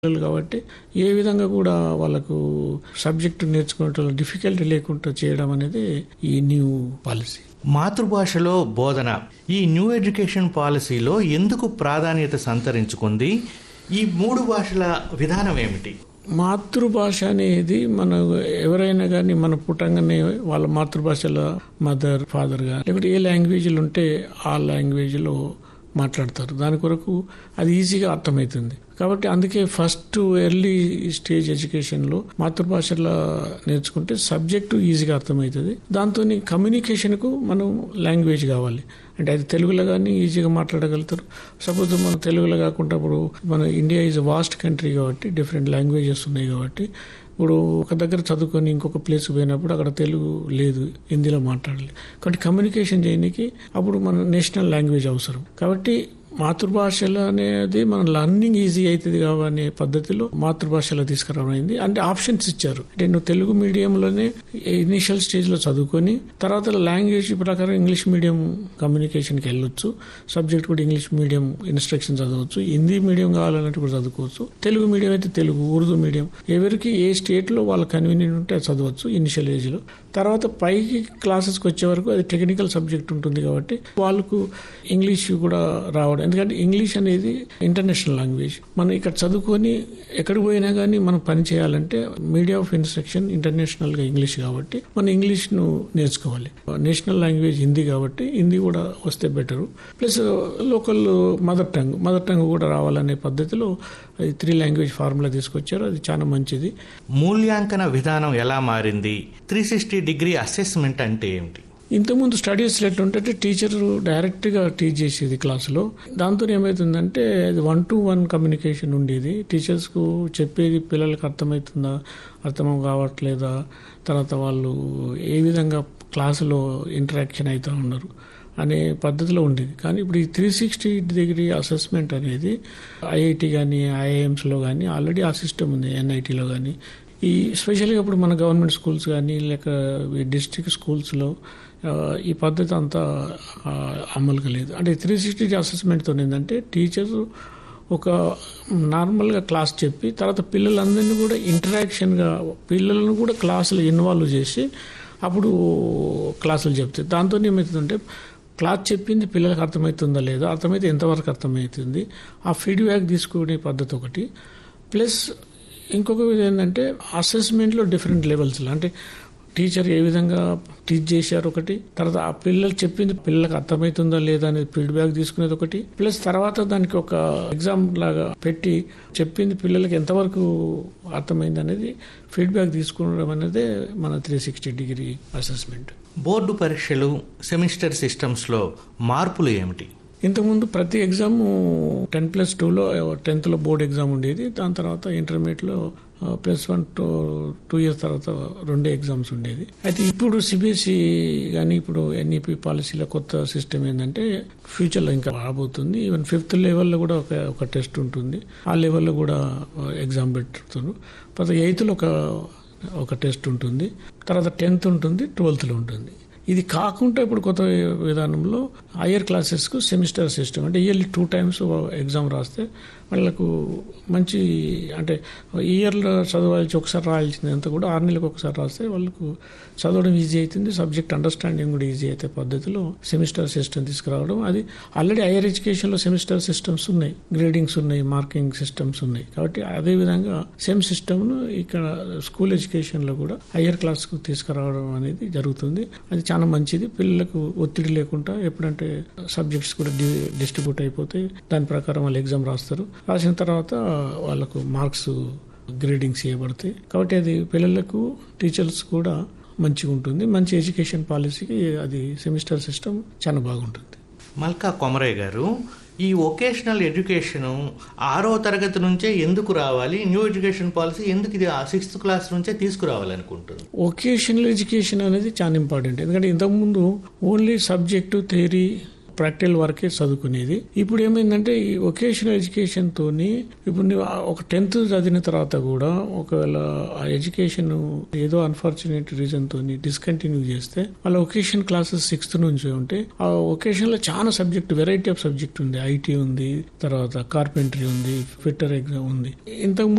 పిల్లలు కాబట్టి ఏ విధంగా కూడా వాళ్ళకు సబ్జెక్టు నేర్చుకునే డిఫికల్టీ లేకుండా చేయడం అనేది ఈ న్యూ పాలసీ మాతృభాషలో బోధన ఈ న్యూ ఎడ్యుకేషన్ పాలసీలో ఎందుకు ప్రాధాన్యత సంతరించుకుంది ఈ మూడు భాషల విధానం ఏమిటి మాతృభాష అనేది మన ఎవరైనా కానీ మన పుట్టంగానే వాళ్ళ మాతృభాషలో మదర్ ఫాదర్ గా లేకపోతే ఏ లాంగ్వేజ్లు ఉంటే ఆ లాంగ్వేజ్లో మాట్లాడతారు దాని కొరకు అది ఈజీగా అర్థమవుతుంది కాబట్టి అందుకే ఫస్ట్ ఎర్లీ స్టేజ్ ఎడ్యుకేషన్లో మాతృభాషలో నేర్చుకుంటే సబ్జెక్టు ఈజీగా అర్థమవుతుంది దాంతో కమ్యూనికేషన్కు మనం లాంగ్వేజ్ కావాలి అంటే అది తెలుగులో కానీ ఈజీగా మాట్లాడగలుగుతారు సపోజ్ మన తెలుగులో కాకుండా ఇప్పుడు మన ఇండియా ఈజ్ వాస్ట్ కంట్రీ కాబట్టి డిఫరెంట్ లాంగ్వేజెస్ ఉన్నాయి కాబట్టి ఇప్పుడు ఒక దగ్గర చదువుకొని ఇంకొక ప్లేస్ పోయినప్పుడు అక్కడ తెలుగు లేదు హిందీలో మాట్లాడాలి కాబట్టి కమ్యూనికేషన్ చేయడానికి అప్పుడు మన నేషనల్ లాంగ్వేజ్ అవసరం కాబట్టి మాతృభాషలో అనేది మన లర్నింగ్ ఈజీ అవుతుంది కావనే పద్ధతిలో మాతృభాషలో తీసుకురావడం అయింది అంటే ఆప్షన్స్ ఇచ్చారు అంటే నువ్వు తెలుగు మీడియంలోనే ఇనిషియల్ స్టేజ్ లో చదువుకొని తర్వాత లాంగ్వేజ్ ప్రకారం ఇంగ్లీష్ మీడియం కమ్యూనికేషన్కి వెళ్ళొచ్చు సబ్జెక్ట్ కూడా ఇంగ్లీష్ మీడియం ఇన్స్ట్రక్షన్ చదవచ్చు హిందీ మీడియం కావాలన్నట్టు కూడా చదువుకోవచ్చు తెలుగు మీడియం అయితే తెలుగు ఉర్దూ మీడియం ఎవరికి ఏ స్టేట్ లో వాళ్ళ కన్వీనియంట్ ఉంటే అది చదవచ్చు ఇనిషియల్ ఏజ్ లో తర్వాత పైకి క్లాసెస్కి వచ్చే వరకు అది టెక్నికల్ సబ్జెక్ట్ ఉంటుంది కాబట్టి వాళ్ళకు ఇంగ్లీష్ కూడా రావడం ఎందుకంటే ఇంగ్లీష్ అనేది ఇంటర్నేషనల్ లాంగ్వేజ్ మనం ఇక్కడ చదువుకొని ఎక్కడికి పోయినా కానీ మనం పని చేయాలంటే మీడియా ఆఫ్ ఇన్స్ట్రక్షన్ ఇంటర్నేషనల్ గా ఇంగ్లీష్ కాబట్టి మనం ఇంగ్లీష్ ను నేర్చుకోవాలి నేషనల్ లాంగ్వేజ్ హిందీ కాబట్టి హిందీ కూడా వస్తే better plus local mother tongue mother tongue కూడా రావాలనే పద్ధతిలో అది త్రీ లాంగ్వేజ్ ఫార్ములా తీసుకొచ్చారు అది చాలా మంచిది మూల్యాంకన విధానం ఎలా మారింది త్రీ సిక్స్టీ డిగ్రీ అసెస్మెంట్ అంటే ఏమిటి ఇంతకుముందు స్టడీస్ ఎట్లుంటే టీచర్ డైరెక్ట్గా టీచ్ చేసేది క్లాసులో దాంతో ఏమవుతుందంటే అది వన్ టు వన్ కమ్యూనికేషన్ ఉండేది టీచర్స్కు చెప్పేది పిల్లలకు అర్థమవుతుందా అర్థం కావట్లేదా తర్వాత వాళ్ళు ఏ విధంగా క్లాసులో ఇంటరాక్షన్ అవుతూ ఉన్నారు అనే పద్ధతిలో ఉండేది కానీ ఇప్పుడు ఈ త్రీ సిక్స్టీ డిగ్రీ అసెస్మెంట్ అనేది ఐఐటి కానీ ఐఐఎమ్స్లో కానీ ఆల్రెడీ ఆ సిస్టమ్ ఉంది ఎన్ఐటీలో కానీ ఈ స్పెషల్గా ఇప్పుడు మన గవర్నమెంట్ స్కూల్స్ కానీ లేక డిస్ట్రిక్ట్ స్కూల్స్లో ఈ పద్ధతి అంతా అమలుగా లేదు అంటే త్రీ సిక్స్టీ అసెస్మెంట్తో ఏంటంటే టీచర్స్ ఒక నార్మల్గా క్లాస్ చెప్పి తర్వాత పిల్లలందరినీ కూడా ఇంటరాక్షన్గా పిల్లలను కూడా క్లాసులు ఇన్వాల్వ్ చేసి అప్పుడు క్లాసులు చెప్తాయి దాంతో ఏమవుతుందంటే క్లాస్ చెప్పింది పిల్లలకు అర్థమవుతుందా లేదా అర్థమైతే ఎంతవరకు అర్థమవుతుంది ఆ ఫీడ్బ్యాక్ తీసుకునే పద్ధతి ఒకటి ప్లస్ ఇంకొక విధం ఏంటంటే అసెస్మెంట్లో డిఫరెంట్ లెవెల్స్లో అంటే టీచర్ ఏ విధంగా టీచ్ చేశారు ఒకటి తర్వాత ఆ పిల్లలు చెప్పింది పిల్లలకు అర్థమవుతుందా లేదా అనేది ఫీడ్బ్యాక్ తీసుకునేది ఒకటి ప్లస్ తర్వాత దానికి ఒక ఎగ్జామ్ లాగా పెట్టి చెప్పింది పిల్లలకి ఎంతవరకు అర్థమైంది అనేది ఫీడ్బ్యాక్ తీసుకోవడం అనేది మన three sixty degree assessment board పరీక్షలు సెమిస్టర్ సిస్టమ్స్లో మార్పులు ఏమిటి ఇంతకుముందు ప్రతి ఎగ్జామ్ టెన్ ప్లస్ టూలో టెన్త్లో బోర్డ్ ఎగ్జామ్ ఉండేది దాని తర్వాత ఇంటర్మీడియట్లో plus one two two years తర్వాత రెండే ఎగ్జామ్స్ ఉండేది అయితే ఇప్పుడు సిబిఎస్ఈ కానీ ఇప్పుడు ఎన్ఈపి పాలసీలో కొత్త సిస్టమ్ ఏంటంటే ఫ్యూచర్లో ఇంకా రాబోతుంది ఈవెన్ ఫిఫ్త్ లెవెల్లో కూడా ఒక ఒక టెస్ట్ ఉంటుంది ఆ లెవెల్లో కూడా ఎగ్జామ్ పెడుతున్నారు తర్వాత ఎయిత్లో ఒక ఒక టెస్ట్ ఉంటుంది తర్వాత టెన్త్ ఉంటుంది ట్వెల్త్లో ఉంటుంది ఇది కాకుండా ఇప్పుడు కొత్త విధానంలో హయ్యర్ క్లాసెస్కు సెమిస్టర్ సిస్టమ్ అంటే ఇయర్లీ టూ టైమ్స్ ఎగ్జామ్ రాస్తే వాళ్ళకు మంచి అంటే ఇయర్లో చదవాల్సి ఒకసారి రాయాల్సింది అంతా కూడా ఆరు నెలలకు ఒకసారి రాస్తే వాళ్ళకు చదవడం ఈజీ అవుతుంది సబ్జెక్ట్ అండర్స్టాండింగ్ కూడా ఈజీ అయితే పద్ధతిలో సెమిస్టర్ సిస్టమ్ తీసుకురావడం అది ఆల్రెడీ హైయర్ ఎడ్యుకేషన్లో సెమిస్టర్ సిస్టమ్స్ ఉన్నాయి గ్రేడింగ్స్ ఉన్నాయి మార్కింగ్ సిస్టమ్స్ ఉన్నాయి కాబట్టి అదే విధంగా సేమ్ సిస్టమ్ను ఇక్కడ స్కూల్ ఎడ్యుకేషన్లో కూడా హయ్యర్ క్లాస్కు తీసుకురావడం అనేది జరుగుతుంది అది చాలా మంచిది పిల్లలకు ఒత్తిడి లేకుండా ఎప్పుడంటే సబ్జెక్ట్స్ కూడా డిస్ట్రిబ్యూట్ అయిపోతాయి దాని ప్రకారం వాళ్ళు ఎగ్జామ్ రాస్తారు రాసిన తర్వాత వాళ్ళకు మార్క్స్ గ్రేడింగ్స్ చేయబడతాయి కాబట్టి అది పిల్లలకు టీచర్స్ కూడా మంచిగా ఉంటుంది మంచి ఎడ్యుకేషన్ పాలసీకి అది సెమిస్టర్ సిస్టమ్ చాలా బాగుంటుంది మల్కా కొమరయ్య గారు ఈ వొకేషనల్ ఎడ్యుకేషన్ ఆరో తరగతి నుంచే ఎందుకు రావాలి న్యూ ఎడ్యుకేషన్ పాలసీ ఎందుకు ఇది సిక్స్త్ క్లాస్ నుంచే తీసుకురావాలనుకుంటుంది వొకేషనల్ ఎడ్యుకేషన్ అనేది చాలా ఇంపార్టెంట్ ఎందుకంటే ఇంతకుముందు ఓన్లీ సబ్జెక్టు థియరీ ప్రాక్టికల్ వరకే చదువుకునేది ఇప్పుడు ఏమైందంటే ఈ వొకేషనల్ ఎడ్యుకేషన్ తోని ఇప్పుడు నువ్వు ఒక టెన్త్ చదివిన తర్వాత కూడా ఒకవేళ ఆ ఎడ్యుకేషన్ ఏదో అన్ఫార్చునేట్ రీజన్ తోని డిస్కంటిన్యూ చేస్తే వాళ్ళ వొకేషన్ క్లాసెస్ సిక్స్త్ నుంచి ఉంటే ఆ వొకేషన్ లో చాలా సబ్జెక్ట్ వెరైటీ ఆఫ్ సబ్జెక్ట్ ఉంది ఐటీ ఉంది తర్వాత కార్పెంటరీ ఉంది ఫిట్టర్ ఎగ్జామ్ ఉంది ఇంతకు